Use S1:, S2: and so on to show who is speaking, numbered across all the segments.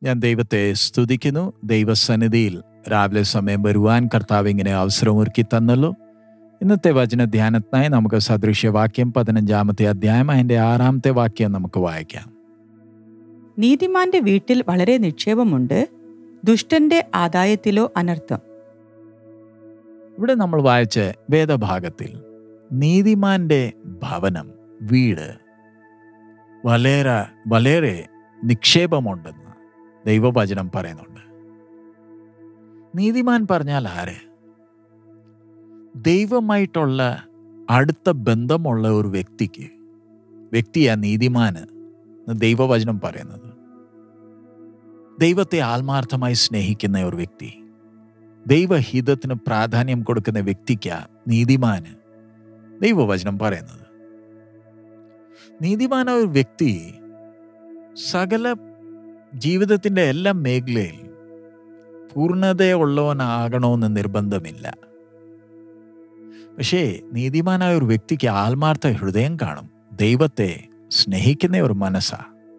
S1: ഞാൻ ദൈവത്തെ സ്തുതിക്കുന്നു ദൈവസന്നിധിയിൽ രാവിലെ സമയം വരുവാൻ കർത്താവ് ഇങ്ങനെ അവസരമൊരുക്കി തന്നല്ലോ ഇന്നത്തെ വചന ധ്യാനത്തിനായി നമുക്ക് സദൃശ്യവാക്യം പതിനഞ്ചാമത്തെ അധ്യായം അതിൻ്റെ ആറാമത്തെ വാക്യം നമുക്ക് വായിക്കാം
S2: നീതിമാന്റെ വീട്ടിൽ വളരെ നിക്ഷേപമുണ്ട് ദുഷ്ടന്റെ ആദായത്തിലോ അനർത്ഥം
S1: ഇവിടെ നമ്മൾ വായിച്ച വേദഭാഗത്തിൽ നീതിമാന്റെ ഭവനം വീട് വളരെ വളരെ നിക്ഷേപമുണ്ടെന്ന് ദൈവവചനം പറയുന്നുണ്ട് നീതിമാൻ പറഞ്ഞാൽ ആര് ദൈവമായിട്ടുള്ള അടുത്ത ബന്ധമുള്ള ഒരു വ്യക്തിക്ക് വ്യക്തിയാ നീതിമാന് എന്ന് ദൈവവചനം പറയുന്നത് ദൈവത്തെ ആത്മാർത്ഥമായി സ്നേഹിക്കുന്ന ഒരു വ്യക്തി ദൈവഹിതത്തിന് പ്രാധാന്യം കൊടുക്കുന്ന വ്യക്തിക്ക് നീതിമാന് ദൈവവചനം പറയുന്നത് നീതിമാന ഒരു വ്യക്തി സകല ജീവിതത്തിൻ്റെ എല്ലാ മേഖലയിൽ പൂർണ്ണതയുള്ളവനാകണമെന്ന് നിർബന്ധമില്ല പക്ഷേ നീതിമാനായ ഒരു വ്യക്തിക്ക് ആത്മാർത്ഥ ഹൃദയം കാണും ദൈവത്തെ സ്നേഹിക്കുന്ന ഒരു മനസ്സാ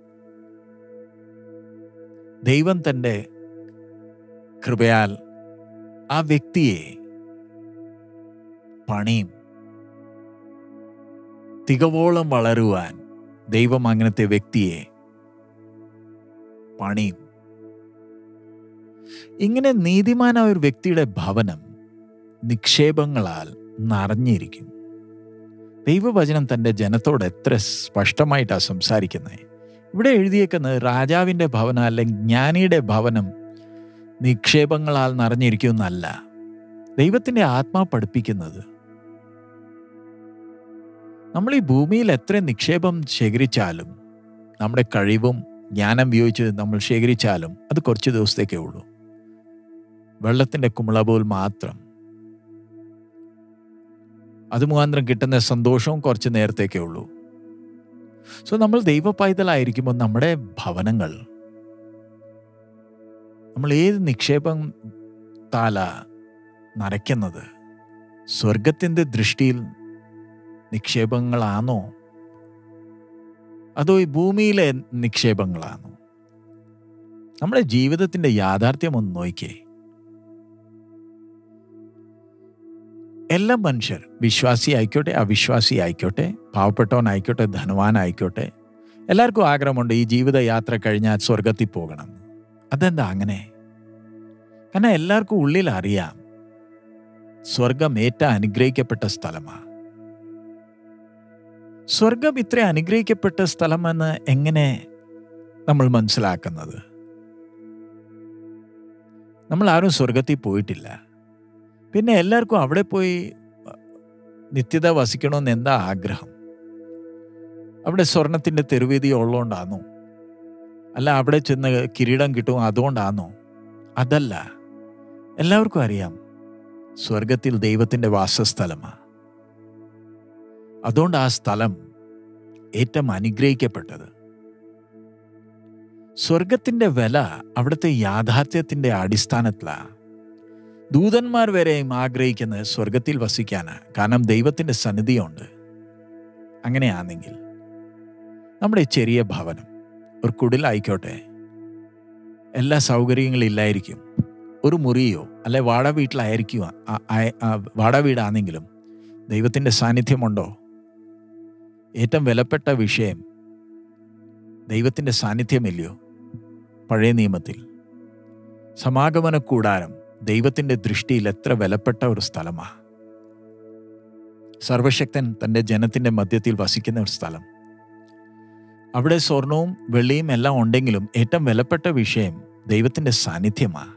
S1: ദൈവം തൻ്റെ കൃപയാൽ ആ വ്യക്തിയെ പണിയും തികവോളം വളരുവാൻ ദൈവം അങ്ങനത്തെ വ്യക്തിയെ പണിയും ഇങ്ങനെ നീതിമാനായ ഒരു വ്യക്തിയുടെ ഭവനം നിക്ഷേപങ്ങളാൽ നിറഞ്ഞിരിക്കും ദൈവവചനം തൻ്റെ ജനത്തോട് എത്ര സ്പഷ്ടമായിട്ടാണ് സംസാരിക്കുന്നത് ഇവിടെ എഴുതിയേക്കുന്നത് രാജാവിൻ്റെ ഭവനം അല്ലെങ്കിൽ ജ്ഞാനിയുടെ ഭവനം നിക്ഷേപങ്ങളാൽ നിറഞ്ഞിരിക്കുമെന്നല്ല ദൈവത്തിൻ്റെ ആത്മാ പഠിപ്പിക്കുന്നത് നമ്മൾ ഈ ഭൂമിയിൽ എത്ര നിക്ഷേപം ശേഖരിച്ചാലും നമ്മുടെ കഴിവും ജ്ഞാനം ഉപയോഗിച്ച് നമ്മൾ ശേഖരിച്ചാലും അത് കുറച്ച് ദിവസത്തേക്കേ ഉള്ളൂ വെള്ളത്തിൻ്റെ കുമിള പോൽ മാത്രം അത് മുഖാന്തരം കിട്ടുന്ന സന്തോഷവും കുറച്ച് നേരത്തേക്കേ ഉള്ളൂ സോ നമ്മൾ ദൈവ പൈതലായിരിക്കുമ്പോൾ നമ്മുടെ ഭവനങ്ങൾ നമ്മൾ ഏത് നിക്ഷേപം താല നരയ്ക്കുന്നത് സ്വർഗത്തിൻ്റെ ദൃഷ്ടിയിൽ നിക്ഷേപങ്ങളാണോ അതോ ഈ ഭൂമിയിലെ നിക്ഷേപങ്ങളാണോ നമ്മുടെ ജീവിതത്തിൻ്റെ യാഥാർത്ഥ്യം ഒന്ന് നോക്കിയേ എല്ലാ മനുഷ്യർ വിശ്വാസി ആയിക്കോട്ടെ അവിശ്വാസി ആയിക്കോട്ടെ പാവപ്പെട്ടവനായിക്കോട്ടെ ധനവാനായിക്കോട്ടെ എല്ലാവർക്കും ആഗ്രഹമുണ്ട് ഈ ജീവിതയാത്ര കഴിഞ്ഞാൽ സ്വർഗത്തിൽ പോകണം അതെന്താ അങ്ങനെ കാരണം എല്ലാവർക്കും ഉള്ളിൽ അറിയാം സ്വർഗം ഏറ്റ അനുഗ്രഹിക്കപ്പെട്ട സ്ഥലമാണ് സ്വർഗം ഇത്ര അനുഗ്രഹിക്കപ്പെട്ട സ്ഥലമെന്ന് എങ്ങനെ നമ്മൾ മനസ്സിലാക്കുന്നത് നമ്മൾ ആരും സ്വർഗത്തിൽ പോയിട്ടില്ല പിന്നെ എല്ലാവർക്കും അവിടെ പോയി നിത്യത വസിക്കണമെന്ന് എന്താ ആഗ്രഹം അവിടെ സ്വർണത്തിൻ്റെ തെരുവേദി ഉള്ളതുകൊണ്ടാണോ അല്ല അവിടെ ചെന്ന് കിരീടം കിട്ടും അതുകൊണ്ടാണോ അതല്ല എല്ലാവർക്കും അറിയാം സ്വർഗത്തിൽ ദൈവത്തിൻ്റെ വാസസ്ഥലമാണ് അതുകൊണ്ട് ആ സ്ഥലം ഏറ്റവും അനുഗ്രഹിക്കപ്പെട്ടത് സ്വർഗത്തിൻ്റെ വില അവിടുത്തെ യാഥാർത്ഥ്യത്തിൻ്റെ അടിസ്ഥാനത്തിലാണ് ദൂതന്മാർ വരെയും ആഗ്രഹിക്കുന്നത് സ്വർഗത്തിൽ വസിക്കാനാണ് കാരണം ദൈവത്തിൻ്റെ സന്നിധിയുണ്ട് അങ്ങനെയാണെങ്കിൽ നമ്മുടെ ചെറിയ ഭവനം ഒരു കുടിലായിക്കോട്ടെ എല്ലാ സൗകര്യങ്ങളും ഇല്ലായിരിക്കും ഒരു മുറിയോ അല്ലെ വാട വീട്ടിലായിരിക്കും വാട വീടാണെങ്കിലും ദൈവത്തിൻ്റെ സാന്നിധ്യമുണ്ടോ ഏറ്റവും വിലപ്പെട്ട വിഷയം ദൈവത്തിൻ്റെ സാന്നിധ്യമില്ലയോ പഴയ നിയമത്തിൽ സമാഗമന കൂടാരം ദൈവത്തിൻ്റെ ദൃഷ്ടിയിൽ എത്ര വിലപ്പെട്ട ഒരു സ്ഥലമാണ് സർവശക്തൻ തൻ്റെ ജനത്തിൻ്റെ മധ്യത്തിൽ വസിക്കുന്ന ഒരു സ്ഥലം അവിടെ സ്വർണവും വെള്ളിയും എല്ലാം ഉണ്ടെങ്കിലും ഏറ്റവും വിലപ്പെട്ട വിഷയം ദൈവത്തിൻ്റെ സാന്നിധ്യമാണ്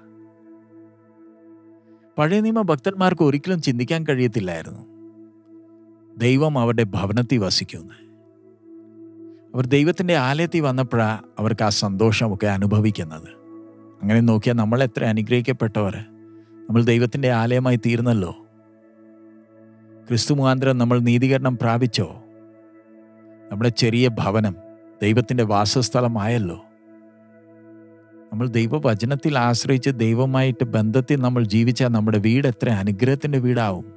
S1: പഴയ നിയമ ഭക്തന്മാർക്ക് ഒരിക്കലും ചിന്തിക്കാൻ കഴിയത്തില്ലായിരുന്നു ദൈവം അവരുടെ ഭവനത്തിൽ വസിക്കുന്നു അവർ ദൈവത്തിൻ്റെ ആലയത്തിൽ വന്നപ്പോഴാണ് അവർക്ക് ആ സന്തോഷമൊക്കെ അനുഭവിക്കുന്നത് അങ്ങനെ നോക്കിയാൽ നമ്മൾ എത്ര അനുഗ്രഹിക്കപ്പെട്ടവർ നമ്മൾ ദൈവത്തിൻ്റെ ആലയമായി തീർന്നല്ലോ ക്രിസ്തു മുഖാന്തരം നമ്മൾ നീതീകരണം പ്രാപിച്ചോ നമ്മുടെ ചെറിയ ഭവനം ദൈവത്തിൻ്റെ വാസസ്ഥലമായല്ലോ നമ്മൾ ദൈവവചനത്തിൽ ആശ്രയിച്ച് ദൈവമായിട്ട് ബന്ധത്തിൽ നമ്മൾ ജീവിച്ചാൽ നമ്മുടെ വീട് എത്ര അനുഗ്രഹത്തിൻ്റെ വീടാവും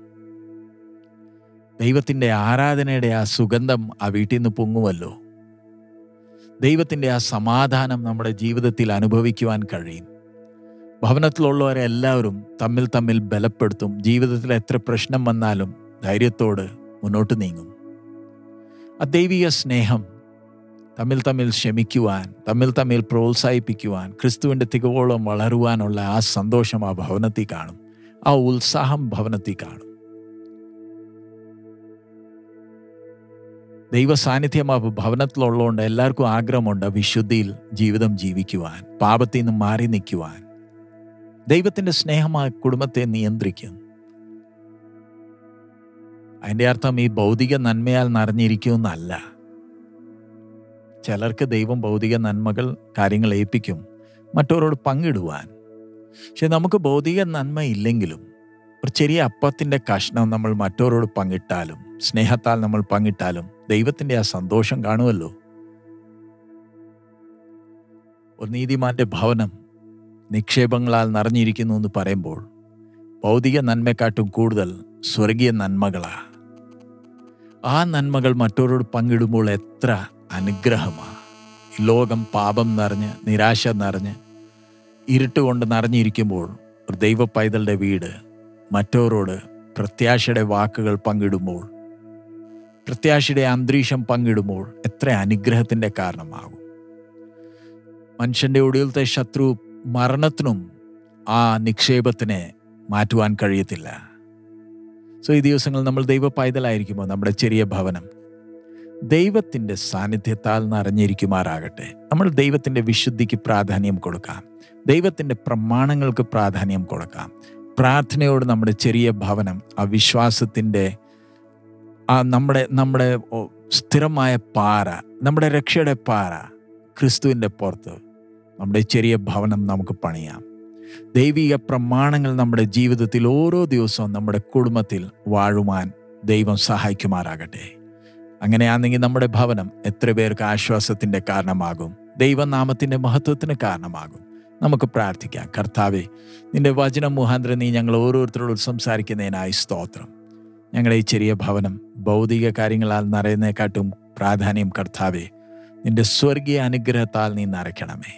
S1: ദൈവത്തിൻ്റെ ആരാധനയുടെ ആ സുഗന്ധം ആ വീട്ടിൽ നിന്ന് പൊങ്ങുമല്ലോ ദൈവത്തിൻ്റെ ആ സമാധാനം നമ്മുടെ ജീവിതത്തിൽ അനുഭവിക്കുവാൻ കഴിയും ഭവനത്തിലുള്ളവരെല്ലാവരും തമ്മിൽ തമ്മിൽ ബലപ്പെടുത്തും ജീവിതത്തിൽ എത്ര പ്രശ്നം വന്നാലും ധൈര്യത്തോട് മുന്നോട്ട് നീങ്ങും ആ ദൈവിക സ്നേഹം തമ്മിൽ തമ്മിൽ ക്ഷമിക്കുവാൻ തമ്മിൽ തമ്മിൽ പ്രോത്സാഹിപ്പിക്കുവാൻ ക്രിസ്തുവിൻ്റെ തികവോളം വളരുവാനുള്ള ആ സന്തോഷം ആ ഭവനത്തിൽ കാണും ആ ഉത്സാഹം ഭവനത്തിൽ കാണും ദൈവ സാന്നിധ്യം ആ ഭവനത്തിലുള്ളതുകൊണ്ട് എല്ലാവർക്കും ആഗ്രഹമുണ്ട് വിശുദ്ധിയിൽ ജീവിതം ജീവിക്കുവാൻ പാപത്തിൽ നിന്ന് മാറി നിൽക്കുവാൻ ദൈവത്തിൻ്റെ സ്നേഹം ആ കുടുംബത്തെ നിയന്ത്രിക്കും അതിൻ്റെ അർത്ഥം ഈ ഭൗതിക നന്മയാൽ നിറഞ്ഞിരിക്കുമെന്നല്ല ചിലർക്ക് ദൈവം ഭൗതിക നന്മകൾ കാര്യങ്ങൾ ഏൽപ്പിക്കും മറ്റവരോട് പങ്കിടുവാൻ പക്ഷെ നമുക്ക് ഭൗതിക നന്മ ഇല്ലെങ്കിലും ഒരു ചെറിയ അപ്പത്തിൻ്റെ കഷ്ണം നമ്മൾ മറ്റവരോട് പങ്കിട്ടാലും സ്നേഹത്താൽ നമ്മൾ പങ്കിട്ടാലും ദൈവത്തിൻ്റെ ആ സന്തോഷം കാണുമല്ലോ ഒരു നീതിമാന്റെ ഭവനം നിക്ഷേപങ്ങളാൽ നിറഞ്ഞിരിക്കുന്നു എന്ന് പറയുമ്പോൾ ഭൗതിക നന്മക്കാട്ടും കൂടുതൽ സ്വർഗീയ നന്മകളാ ആ നന്മകൾ മറ്റവരോട് പങ്കിടുമ്പോൾ എത്ര അനുഗ്രഹമാണ് ലോകം പാപം നിറഞ്ഞ് നിരാശ നിറഞ്ഞ് ഇരുട്ട് കൊണ്ട് നിറഞ്ഞിരിക്കുമ്പോൾ ഒരു ദൈവ പൈതളുടെ വീട് മറ്റവരോട് പ്രത്യാശയുടെ വാക്കുകൾ പങ്കിടുമ്പോൾ പ്രത്യാശയുടെ അന്തരീക്ഷം പങ്കിടുമ്പോൾ എത്ര അനുഗ്രഹത്തിൻ്റെ കാരണമാകും മനുഷ്യൻ്റെ ഒടുവിലത്തെ ശത്രു മരണത്തിനും ആ നിക്ഷേപത്തിനെ മാറ്റുവാൻ കഴിയത്തില്ല സോ ഈ ദിവസങ്ങൾ നമ്മൾ ദൈവ പൈതലായിരിക്കുമ്പോൾ നമ്മുടെ ചെറിയ ഭവനം ദൈവത്തിൻ്റെ സാന്നിധ്യത്താൽ നിറഞ്ഞിരിക്കുമാറാകട്ടെ നമ്മൾ ദൈവത്തിൻ്റെ വിശുദ്ധിക്ക് പ്രാധാന്യം കൊടുക്കാം ദൈവത്തിൻ്റെ പ്രമാണങ്ങൾക്ക് പ്രാധാന്യം കൊടുക്കാം പ്രാർത്ഥനയോട് നമ്മുടെ ചെറിയ ഭവനം ആ വിശ്വാസത്തിൻ്റെ ആ നമ്മുടെ നമ്മുടെ ഓ, സ്ഥിരമായ പാറ നമ്മുടെ രക്ഷയുടെ പാറ ക്രിസ്തുവിൻ്റെ പുറത്ത് നമ്മുടെ ചെറിയ ഭവനം നമുക്ക് പണിയാം ദൈവിക പ്രമാണങ്ങൾ നമ്മുടെ ജീവിതത്തിൽ ഓരോ ദിവസവും നമ്മുടെ കുടുംബത്തിൽ വാഴുവാൻ ദൈവം സഹായിക്കുമാറാകട്ടെ അങ്ങനെയാണെങ്കിൽ നമ്മുടെ ഭവനം എത്ര പേർക്ക് ആശ്വാസത്തിൻ്റെ കാരണമാകും ദൈവനാമത്തിൻ്റെ മഹത്വത്തിന് കാരണമാകും നമുക്ക് പ്രാർത്ഥിക്കാം കർത്താവെ നിന്റെ വചനം മുഖാന്തരം നീ ഞങ്ങൾ ഓരോരുത്തരോടും സംസാരിക്കുന്നതിനായി സ്തോത്രം ഞങ്ങളുടെ ഈ ചെറിയ ഭവനം ഭൗതിക കാര്യങ്ങളാൽ നിറയുന്നതിനെക്കാട്ടും പ്രാധാന്യം കർത്താവെ നിന്റെ സ്വർഗീയ അനുഗ്രഹത്താൽ നീ നിറയ്ക്കണമേ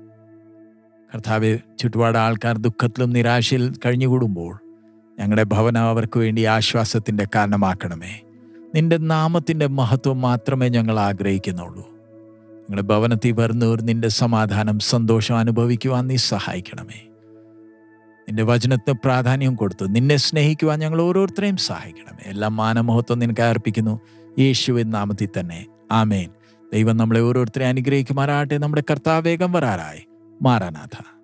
S1: കർത്താവെ ചുറ്റുപാട് ആൾക്കാർ ദുഃഖത്തിലും നിരാശയിൽ കഴിഞ്ഞുകൂടുമ്പോൾ ഞങ്ങളുടെ ഭവനം അവർക്ക് വേണ്ടി ആശ്വാസത്തിൻ്റെ കാരണമാക്കണമേ നിന്റെ നാമത്തിൻ്റെ മഹത്വം മാത്രമേ ഞങ്ങൾ ആഗ്രഹിക്കുന്നുള്ളൂ ഞങ്ങളുടെ ഭവനത്തിൽ വരുന്നവർ നിന്റെ സമാധാനം സന്തോഷം അനുഭവിക്കുവാൻ നീ സഹായിക്കണമേ നിന്റെ വചനത്തിന് പ്രാധാന്യം കൊടുത്തു നിന്നെ സ്നേഹിക്കുവാൻ ഞങ്ങൾ ഓരോരുത്തരെയും സഹായിക്കണമേ എല്ലാം മാനമഹത്വം നിനക്ക് അർപ്പിക്കുന്നു യേശുവിൻ നാമത്തിൽ തന്നെ ആമേൻ ദൈവം നമ്മളെ ഓരോരുത്തരെ അനുഗ്രഹിക്കുമാറാകട്ടെ നമ്മുടെ കർത്താവേഗം വരാറായി മാറാനാഥ